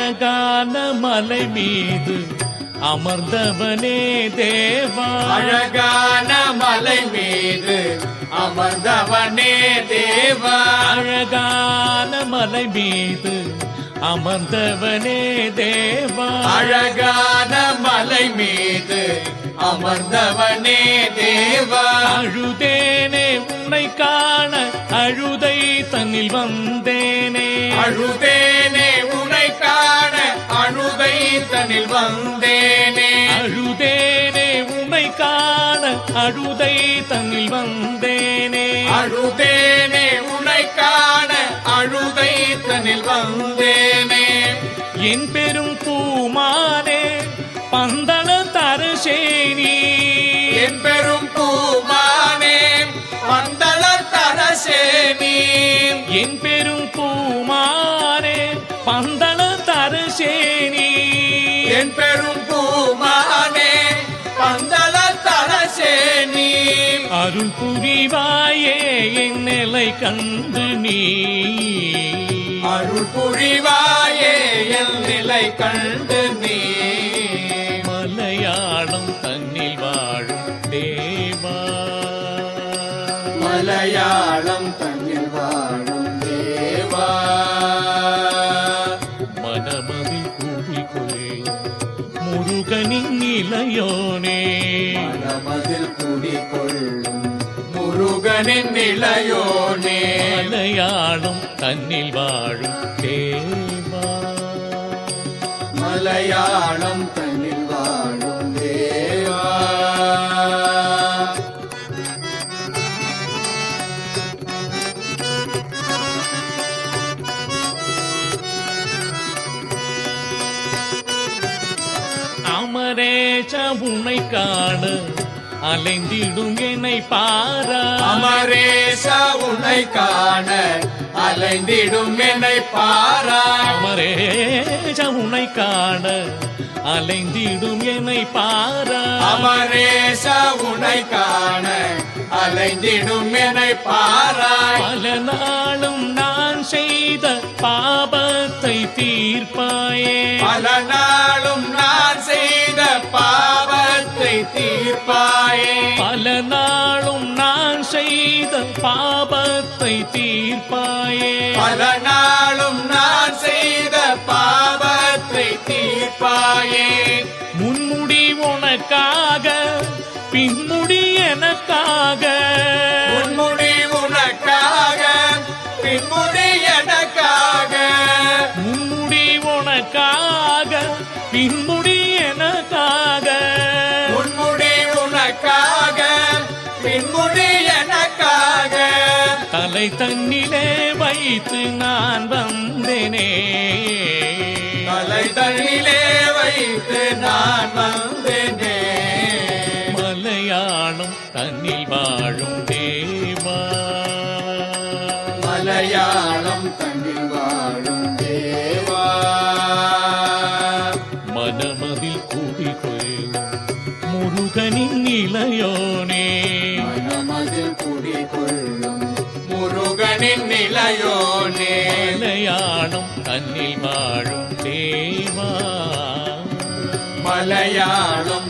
அழகான மலை மீது அமர்ந்தவனே தேவா அழகான மலை மீது அமர்ந்தவனே தேவா அழகான மலை மீது அமர்ந்தவனே தேவா அழகான மலை மீது அமர்ந்தவனே தேவா அழுதேனே உன்னை காண அழுதை தன்னில் வந்தேனே அழுதேனே உனை காண அழுதை தனில் வந்தேனே அழுதேனே உன்னை காண அழுதை தன்னில் வந்தேனே அழுதேனே உனை காண அழுதை தனில் வந்தேனே என் பெரும் பூமானே பந்தள தரசேனி என் பெரும் பூமானே பந்தளர் தரசேனி என் பெரும் பூமானே பந்தள தரசேனி என் பெரும் பூமானே பந்தளர் தரசேனி அருள் புரிவாயே என் நிலை கண்டு நீ அருள் புரிவாயே என் நிலை கண்டு நீ மலையாளம் தன்னில் வாழும் தேவா மலையாளம் தன்னில் வாழும் தேவா மனமதில் கூடி கொள்ளும் முருகனின் நிலையோனே மனமதில் குடிகொள்ளும் முருகனின் நிலையோனே மலையாளம் தன்னில் வாழும் தேவா மலையாளம் தன்னில் வாழும் தேவா அமரேச உன்னை காண அலைந்திடும் என்னை பாரா அமரேச உன்னை காண அலைந்திடும் என்னை பாராய் அமரேச உன்னை காண அலைந்திடும் என்னை பாரா அமரேச உன்னை காண அலைந்திடும் என்னை பாராய் பல நாளும் நான் செய்த பாபத்தை தீர்ப்பாயே பல நாளும் நான் செய்த பாவத்தை தீர்ப்பாயே பல நாளும் நான் செய்த பாபத்தை தீர்ப்பாயே பல நாளும் நான் செய்த பாவத்தை தீர்ப்பாயே முன்முடி உனக்காக பின்முடி எனக்காக முன்முடி உனக்காக பின்முடி எனக்காக முன்முடி உனக்காக பின்முடி எனக்காக முன்முடி உனக்காக பின்முடி எனக்காக தலை தன்னிலே வைத்து நான் வந்தேனே தலை தண்ணிலே வைத்து நான் வந்தேனே மலையாளம் தன்னில் வாழும் தேவா மலையாளம் தண்ணில் வாழும் தேவா மனமதில் கூடி கொள்ளும் முருகனின் நிலையோனே மனமதில் குடிகொள்ளும் முருகனின் நிலையோனே மலையாளம் தன்னில் வாழும் தேவா மலையாளம்